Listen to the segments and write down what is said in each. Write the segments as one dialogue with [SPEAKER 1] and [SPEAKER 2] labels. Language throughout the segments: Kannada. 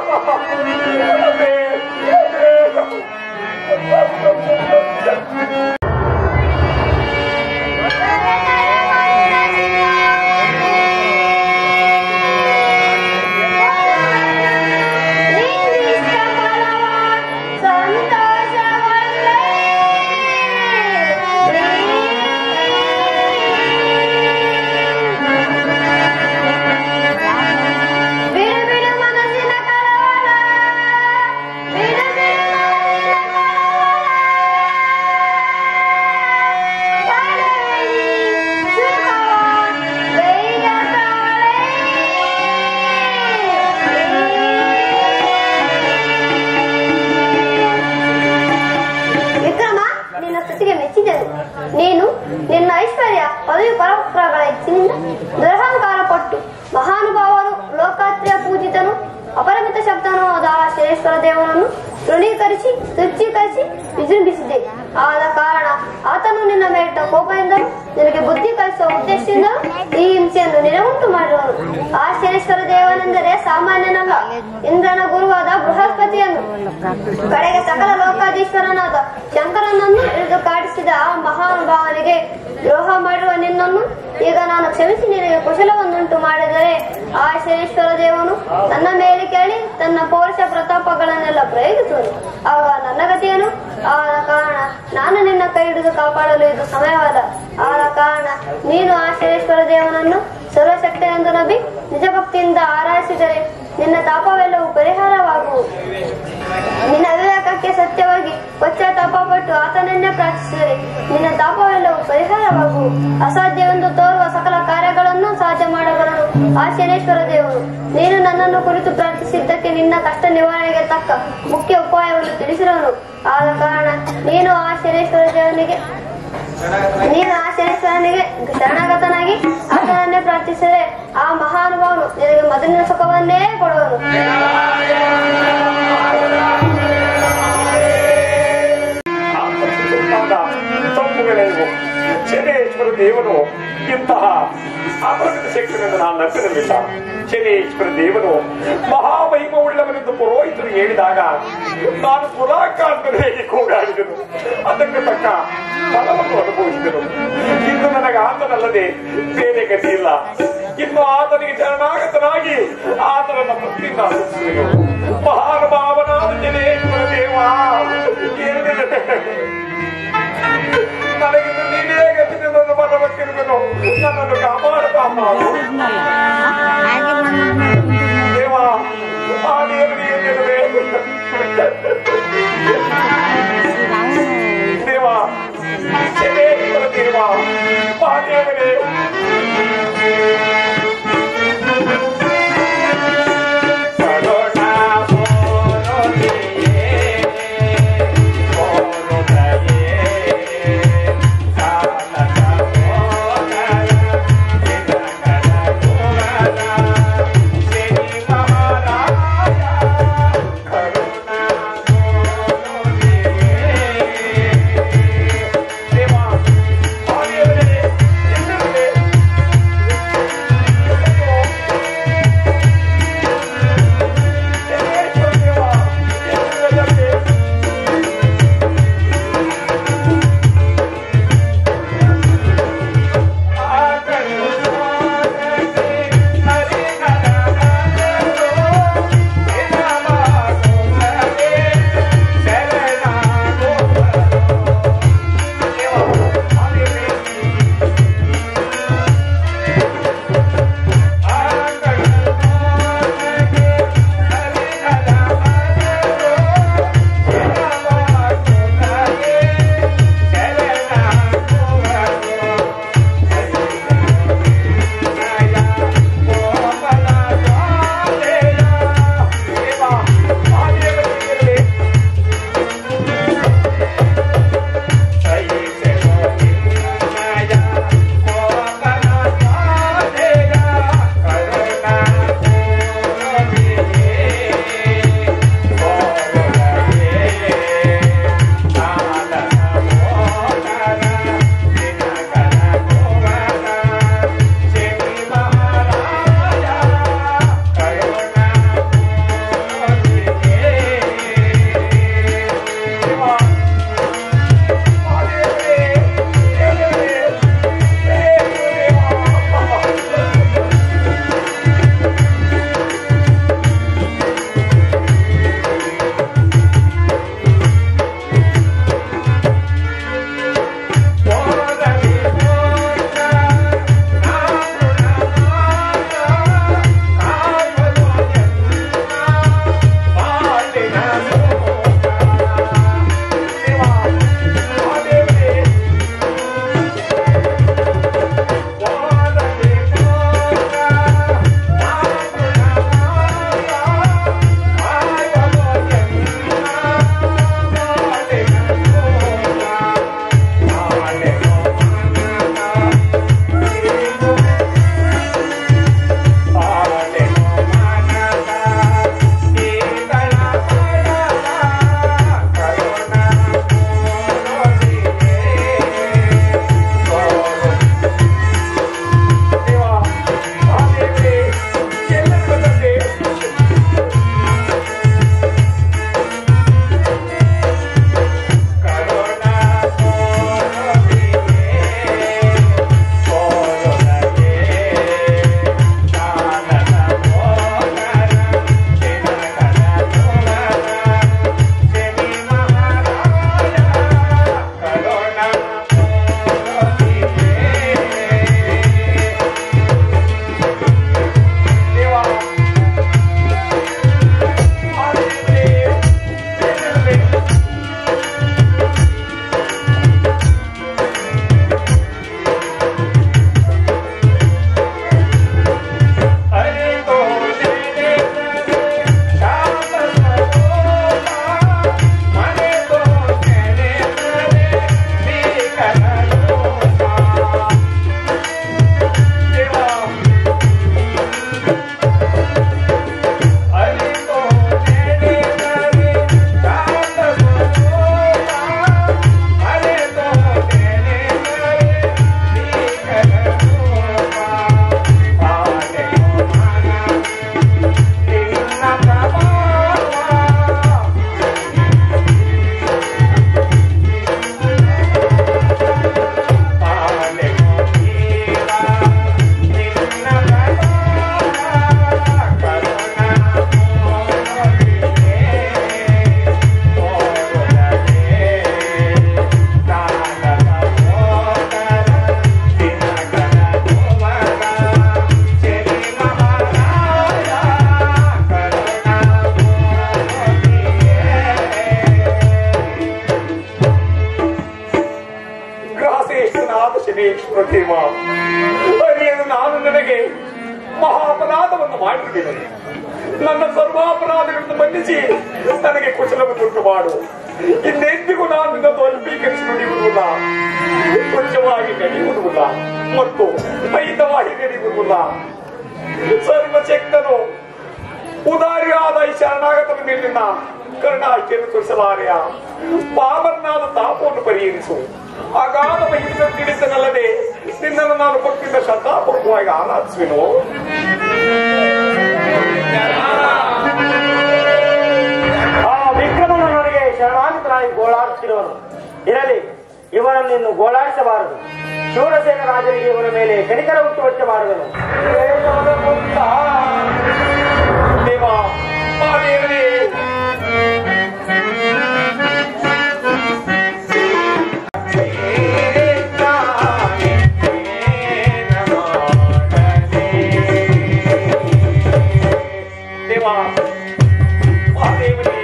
[SPEAKER 1] ಬಿಡು ಬಿಡು ಮನಸ್ಸಿನ ಕಳವಳ ಬಿಡು ಬಿಡು ಮನಸ್ಸಿನ ಕಳವಳ ಪಡೆಯಿರಿ ಸುಖವ ಬೇಗ ತಾಳೆ. ವಿಕ್ರಮ ನಿನ್ನ ಸ್ತುತಿಗೆ ಮೆಚ್ಚಿದೆನು ನೀನು ನಿನ್ನ ಐಶ್ವರ್ಯ ಪದವಿ ಪರಾಕ್ರಮಗಳ ಹೆಚ್ಚಿನಿಂದ ದುರಹಂಕಾರ ಪಟ್ಟು ಮಹಾನುಭಾವನು ಲೋಕಾತ್ರಿಯ ಪೂಜಿತನು ಅಪರಿಮಿತ ಶಬ್ದನು ಆದ ಆ ಶ್ರೇಷ್ಠರ ದೇವನನ್ನು ತೃಣೀಕರಿಸಿ ತೃಪ್ತೀಕರಿಸಿ ವಿಜೃಂಭಿಸಿದೆ ಆದ ಕಾರಣ ಆತನು ನಿನ್ನ ಮೇಲಿಟ್ಟ ಕೋಪದಿಂದಲೂ ನಿನಗೆ ಬುದ್ಧಿ ಕಲಿಸುವ ಉದ್ದೇಶದಿಂದಲೂ ಈ ಹಿಂಸೆಯನ್ನು ನಿನಗುಂಟು ಮಾಡಿರುವನು ಆ ಶ್ರೇಷ್ಠರ ದೇವನೆಂದರೆ ಸಾಮಾನ್ಯನಲ್ಲ ಇಂದ್ರನ ಗುರುವಾದ ಬೃಹಸ್ಪತಿಯನ್ನು ಕಡೆಗೆ ಸಕಲ ಲೋಕಾಧೀಶ್ವರನಾದ ಶಂಕರನನ್ನು ಹಿಡಿದು ಕಾಡಿಸಿದ ಆ ಮಹಾನುಭಾವನಿಗೆ ದ್ರೋಹ ಮಾಡಿರುವ ನಿನ್ನನ್ನು ಈಗ ನಾನು ಕ್ಷಮಿಸಿ ನಿನಗೆ ಕುಶಲವನ್ನುಂಟು ಮಾಡಿದರೆ ಆ ಶ್ರೇಷ್ಠರ ದೇವನು ನನ್ನ ಮೇಲೆ ಕೇಳಿ ತನ್ನ ಪೌರುಷ ಪ್ರತಾಪಗಳನ್ನೆಲ್ಲ ಪ್ರಯೋಗಿಸುವನು ಆಗ ನನ್ನ ಗತಿಯೇನು ಆದ ಕಾರಣ ನಾನು ನಿನ್ನ ಕೈ ಹಿಡಿದು ಕಾಪಾಡಲು ಇದು ಸಮಯವಲ್ಲ ಆದ ಕಾರಣ ನೀನು ಆ ಶ್ರೇಷ್ಠರ ದೇವನನ್ನು ಸರ್ವಶಕ್ತ ಎಂದು ನಂಬಿ ನಿಜ ಭಕ್ತಿಯಿಂದ ಆರಾಯಿಸಿದರೆ ನಿನ್ನ ತಾಪವೆಲ್ಲವೂ ಪರಿಹಾರವಾಗುವು ನಿನ್ನ ವಿವೇಕಕ್ಕೆ ಸತ್ಯವಾಗಿ ಪಶ್ಚಾತ್ತಾಪ ಪಟ್ಟು ಆತನನ್ನೇ ಪ್ರಾರ್ಥಿಸಿದರೆ ನಿನ್ನ ತಾಪವೆಲ್ಲವೂ ಪರಿಹಾರವಾಗುವು ಅಸಾಧ್ಯವೆಂದು ತೋರುವ ಸಕಲ ಕಾರ್ಯಗಳನ್ನು ಸಾಧ್ಯ ಮಾಡಬಲ್ಲನು ಆ ಶನೇಶ್ವರ ದೇವರು ನೀನು ನನ್ನನ್ನು ಕುರಿತು ಪ್ರಾರ್ಥಿಸಿದ್ದಕ್ಕೆ ನಿನ್ನ ಕಷ್ಟ ನಿವಾರಣೆಗೆ ತಕ್ಕ ಮುಖ್ಯ ಉಪಾಯವನ್ನು ತಿಳಿಸಿರುವನು ಆದ ಕಾರಣ ನೀನು ಆ ಶನೇಶ್ವರ ದೇವನಿಗೆ ನೀನು ಆ ಶನೇಶ್ವರನಿಗೆ ಶರಣಾಗತನಾಗಿ ಆತನನ್ನೇ ಪ್ರಾರ್ಥಿಸಿದರೆ ಆ ಮಹಾನುಭಾವನು ನಿನಗೆ ಮೊದಲಿನ ಸುಖವನ್ನೇ ಕೊಡುವನು
[SPEAKER 2] ತಪ್ಪುಗಳೆವು ಶನೇಶ್ವರ ದೇವನು ಇಂತಹ ಅಪರಿಮಿತ ಶಕ್ತಿಯಿಂದ ನಾನು ನಂಬಿರಲಿಲ್ಲ ಶನೇಶ್ವರ ದೇವನು ಮಹಾಮಹಿಮವುಳ್ಳವನೆಂದು ಪುರೋಹಿತರು ಹೇಳಿದಾಗ ನಾನು ಪುರಾಕಾಂತನು ಹೇಗೆ ಕೂಗಾಡಿದನು ಅದಕ್ಕೆ ತಕ್ಕ ಫಲವನ್ನು ಅನುಭವಿಸಿದನು ಇನ್ನು ನನಗೆ ಆತನಲ್ಲದೆ ಬೇರೆ ಗತಿ ಇಲ್ಲ ಇನ್ನು ಆತನಿಗೆ ಶರಣಾಗತನಾಗಿ ಆತನನ್ನ ಮುಕ್ತಿಯಿಂದ ಅನುಭವಿಸಿದೆನು ಮಹಾನುಭಾವನಾದ ಜನೇಶ್ವರ ದೇವ ಏನಿದೆ ನನಗಿಂದು ನೀನೇ ಗತಿನಿಂದ ಬರಬೇಕಿರುವೆನು ನನ್ನನ್ನು ಕಾಪಾಡುತ್ತಾ ಮಾಡು ದೇವ ಆ ದೇವರಿಗೆ ಏನಿರುವೆ ದೇವ ಶನೇಶ್ವರ ದೇವ ಆ ದೇವರೇ ಕರುಣಾ ಕರುಣಾ ಸುಪ್ರತಿಮ ಅರಿಯಲು ನಾನು ನನಗೆ ಮಹಾಪರಾಧವನ್ನು ಮಾಡಿದ್ದೇನೆ ನನ್ನ ಸರ್ವಾಪರಾಧಗಳನ್ನು ಮನ್ನಿಸಿ ನನಗೆ ಕುಶಲವನ್ನುಂಟು ಮಾಡು ಇನ್ನೆಂದಿಗೂ ನಾನು ನಿನ್ನನ್ನು ಅಲ್ಪೀಕರಿಸಿ ನಡೆಯುವುದಿಲ್ಲ ಸ್ವಚ್ಛವಾಗಿ ನಡೆಯುವುದಿಲ್ಲ ಮತ್ತು ರಹಿತವಾಗಿ ನಡೆಯುವುದಿಲ್ಲ ಸರ್ವಶಕ್ತನು ಉದಾರಿಯಾದ ಈ ಶರಣಾಗತನ ಮೇಲಿನ ಕರುಣಾಚಿಯನ್ನು ತೋರಿಸಲಾರೆಯ ಪಾಪರ್ನಾದ ತಾಪವನ್ನು ಪರಿಹರಿಸು ಅಗಾಧ ಮಹಿಮ ತಿಳಿಸನಲ್ಲದೆ ನಿನ್ನನ್ನು ನಾನು ಭಕ್ತಿಯಿಂದ ಶ್ರದ್ಧಾಪೂರ್ವಕವಾಗಿ ಆರಾಧಿಸುವೆನು
[SPEAKER 3] ಆ ವಿಕ್ರಮನು ನನಗೆ ಶರಣಾಗತನಾಗಿ ಗೋಳಾಡುತ್ತಿರುವನು ಇರಲಿ ಇವನನ್ನು ಇನ್ನು ಗೋಳಾಡಿಸಬಾರದು ಶೂರಸೇನ ರಾಜನಿಗೆ ಇವನ ಮೇಲೆ ಕನಿಕರ ಹುಟ್ಟುವಂತೆ ಮಾಡುವನು
[SPEAKER 2] ವೇದದ ಮುಕ್ತ ದೇವ ಮಹಾದೇವರೇ ದೇವ ಮಹಾದೇವರೇ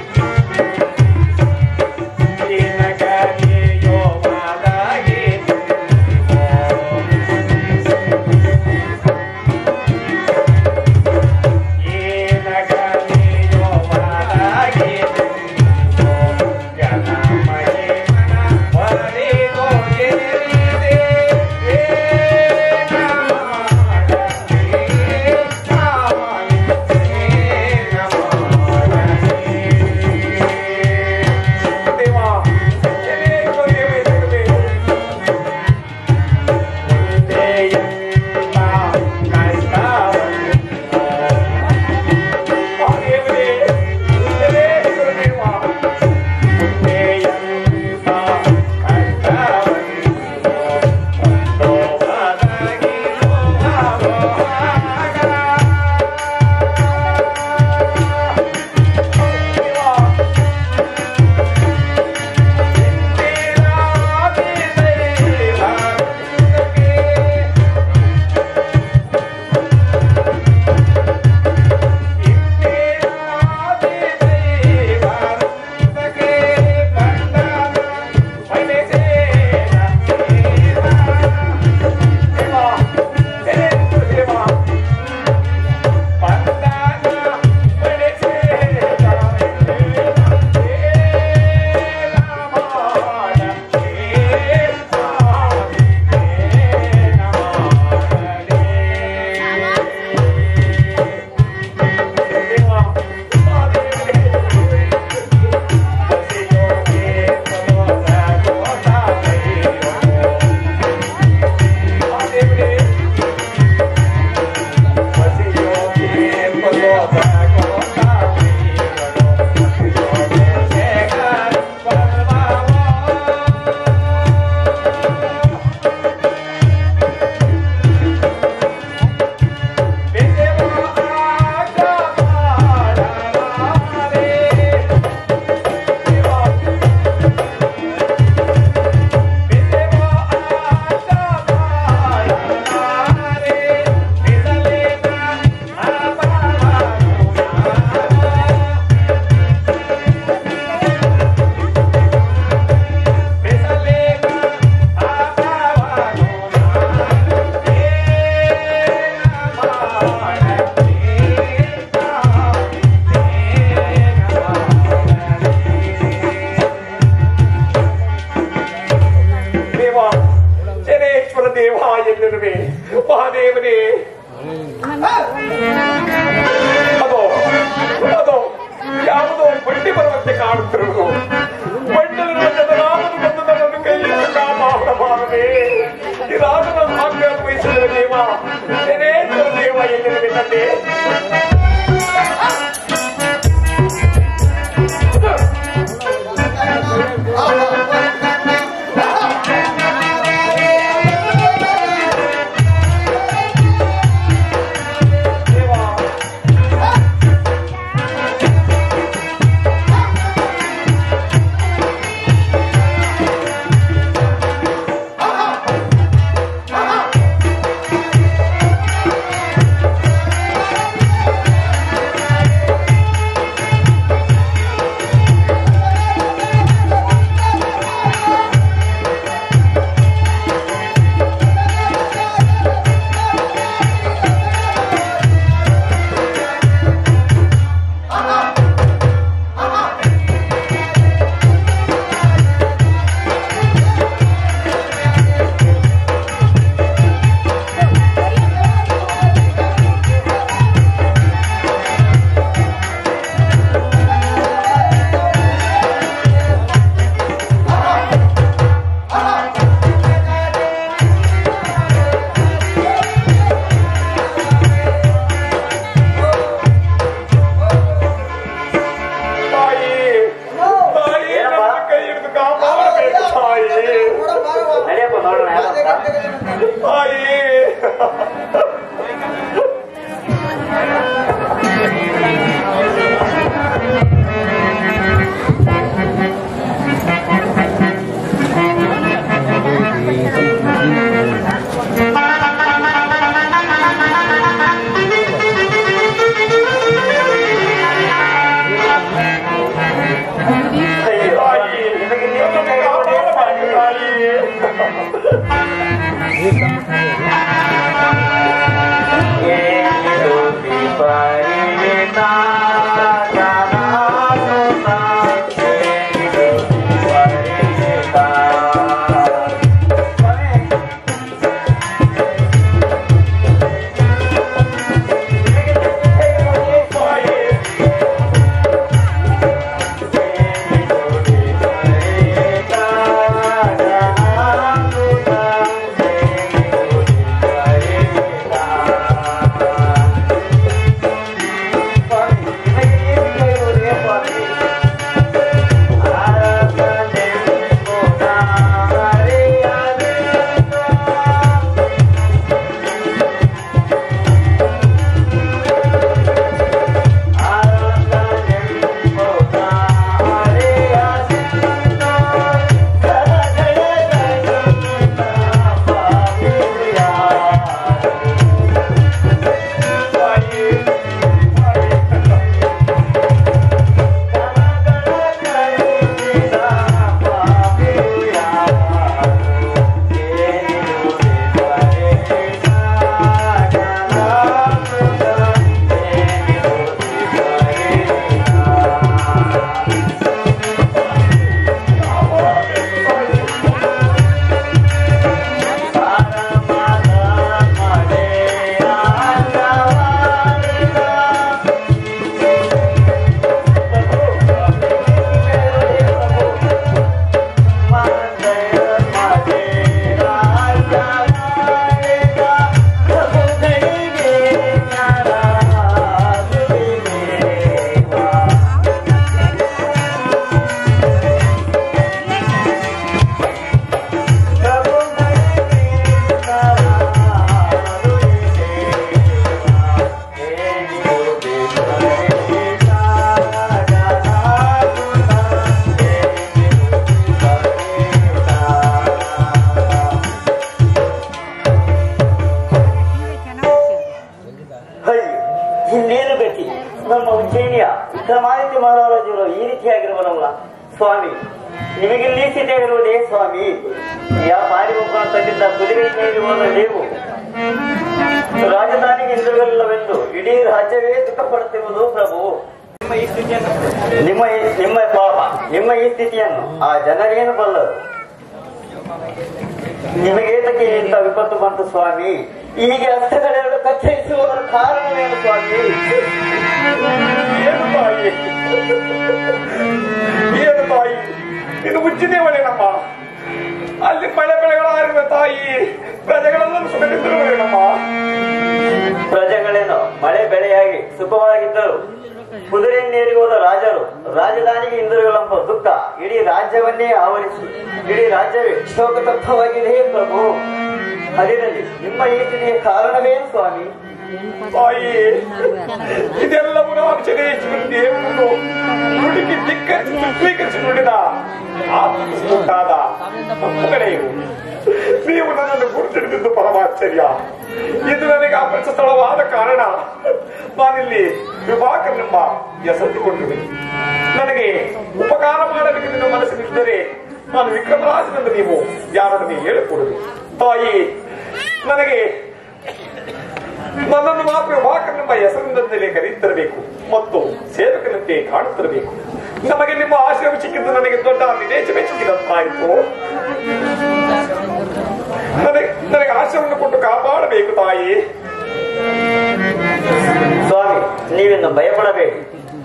[SPEAKER 2] ದೇವ ಎಲೆಯೋ ದೇವರೇ ಮಹಾದೇವರೇ ಎಲೆಯೋ ದೇವ ದೇವ ಶನೇಶ್ವರ ದೇವ ಎಲ್ಲಿರುವೆ ಮಹಾದೇವನೇ ಅದೋ ಅದೋ ಯಾವುದೋ ಬಡ್ಡಿ ಬರುವಂತೆ ಕಾಣುತ್ತಿರುವುದು ಬಂಡಲಿನ ಜನರಾಮನು ಬಂದು ನನ್ನನ್ನು ಕೈಯಲ್ಲಿ ಕಾಪಾಡಬಾರದೆ ಈ ರಾಜನ ಭಾಗ್ಯ ವಹಿಸಿದ ದೇವ ಶನೇಶ್ವರ ದೇವ ಎಲ್ಲಿರುವೆ ತಂದೆ
[SPEAKER 4] ಆ
[SPEAKER 3] ಈ ರೀತಿಯಾಗಿರುವನಲ್ಲ ಸ್ವಾಮಿ ನಿಮಗಿಲ್ಲಿ ಸ್ಥಿತಿ ಇರುವುದೇ ಸ್ವಾಮಿ ಯಾವ ಮಾರಿ ಒಬ್ಬನ ತಂದಿದ್ದ ಕುದುರೆ ಮೇಲಿರುವುದ ನೀವು ರಾಜಧಾನಿಗೆ ಹಿಂದಿರುಗಲಿಲ್ಲವೆಂದು ಇಡೀ ರಾಜ್ಯವೇ ದುಃಖ ಪಡುತ್ತಿರುವುದು ಪ್ರಭು ನಿಮ್ಮ ಈ ಸ್ಥಿತಿಯನ್ನು ನಿಮ್ಮ ಈ- ನಿಮ್ಮ ಪಾಪ ನಿಮ್ಮ ಈ ಸ್ಥಿತಿಯನ್ನು ಆ ಜನರೇನು ಬಲ್ಲರು ನಿಮಗೇತಕ್ಕೆ ಇಂಥ ವಿಪತ್ತು ಬಂತು ಸ್ವಾಮಿ ಹೀಗೆ ಹಸ್ತಗಳೆರಡು ಕತ್ತರಿಸುವುದರ ಕಾರಣವೇನು ಸ್ವಾಮಿ
[SPEAKER 2] ಏನು ತಾಯಿ ಏನು ತಾಯಿ ಇದು ಉಚ್ಚಿದೆ ಒಳ್ಳೆನಮ್ಮ ಅಲ್ಲಿ ಮಳೆ ಬೆಳೆಗಳಾರಿರುವ ತಾಯಿ ಪ್ರಜೆಗಳೆಲ್ಲರೂ ಸುಖದಿಂದಿರುವೇನಮ್ಮ
[SPEAKER 3] ಪ್ರಜೆಗಳೇನು ಮಳೆ ಬೆಳೆಯಾಗಿ ಸುಖವಾಗಿದ್ದರು ಕುದುರೆಯನ್ನೇರಿ ಹೋದ ರಾಜರು ರಾಜಧಾನಿಗೆ ಹಿಂದಿರುಗಲೆಂಬ ದುಃಖ ಇಡೀ ರಾಜ್ಯವನ್ನೇ ಆವರಿಸಿ ಇಡೀ ರಾಜ್ಯವೇ ಶೋಕತಪ್ತವಾಗಿದೆ ಪ್ರಭು ಹರಿರಲ್ಲಿ ನಿಮ್ಮ ಈ ಸ್ಥಿತಿಯ ಕಾರಣವೇನು ಸ್ವಾಮಿ
[SPEAKER 2] ತಾಯಿ ಇದೆಲ್ಲವೂ ನಾವು ಜನೇಶ್ವರ ದೇವರು ನುಡಿಗೆ ದಿಕ್ಕ ಸ್ವೀಕರಿಸಿ ನುಡಿದ ಆತ್ಮುಂಟಾದ ತಪ್ಪುಗಳೇ ಇವು ನೀವು ನನ್ನನ್ನು ಗುರುತಿಡಿದಿದ್ದು ಪರಮಾಶ್ಚರ್ಯ ಇದು ನನಗೆ ಅಪರಿಚಿತವಾದ ಕಾರಣ ನಾನಿಲ್ಲಿ ವಿಭಾಗನೆಂಬ ಹೆಸರಿಟ್ಟುಕೊಂಡಿರುವೆ ನನಗೆ ಉಪಕಾರ ಮಾಡಬೇಕೆಂದು ನಿಮ್ಮ ಮನಸ್ಸಿನಿದ್ದರೆ ನಾನು ವಿಕ್ರಮರಾಜನೆಂದು ನೀವು ಯಾರೊಡನೆ ಹೇಳಿಕೊಡುದು ತಾಯಿ ನನಗೆ ನನ್ನನ್ನು ಮಾತ್ರ ವಾಕನೆಂಬ ಹೆಸರಿನಿಂದಲೇ ಕರೆಯುತ್ತಿರಬೇಕು ಮತ್ತು ಸೇವಕನಂತೆ ಕಾಣುತ್ತಿರಬೇಕು ನಮಗೆ ನಿಮ್ಮ ಆಶ್ರಯ ಸಿಕ್ಕಿದ್ದು ನನಗೆ ದೊಡ್ಡ ವಿದೇಶವೇ ಸಿಕ್ಕಿದಂತಾಯಿತು ನನಗೆ ನನಗೆ ಆಶ್ರಯವನ್ನು ಕೊಟ್ಟು ಕಾಪಾಡಬೇಕು ತಾಯಿ
[SPEAKER 3] ಸ್ವಾಮಿ ನೀವಿನ್ನು ಭಯಪಡಬೇಡಿ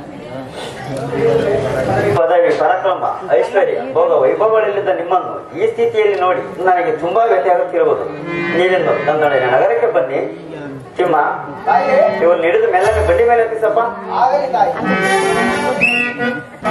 [SPEAKER 3] ಪದವಿ ಪರಾಕ್ರಮ ಐಶ್ವರ್ಯ ಭೋಗ ವೈಭವಗಳಿಲ್ಲದ ನಿಮ್ಮನ್ನು ಈ ಸ್ಥಿತಿಯಲ್ಲಿ ನೋಡಿ ನನಗೆ ತುಂಬಾ ವ್ಯತ್ಯಾಗುತ್ತಿರುವುದು ನೀವಿನ್ನು ನನ್ನೊಡನೆ ನಗರಕ್ಕೆ ಬನ್ನಿ ಚಿಮ್ಮ ಇವರು ಹಿಡಿದು ಮೆಲ್ಲನೆ ಬಂಡಿ ಮೇಲೆ ಹತ್ತಿಸಪ್ಪ
[SPEAKER 4] ಆಗಲಿ ತಾಯಿ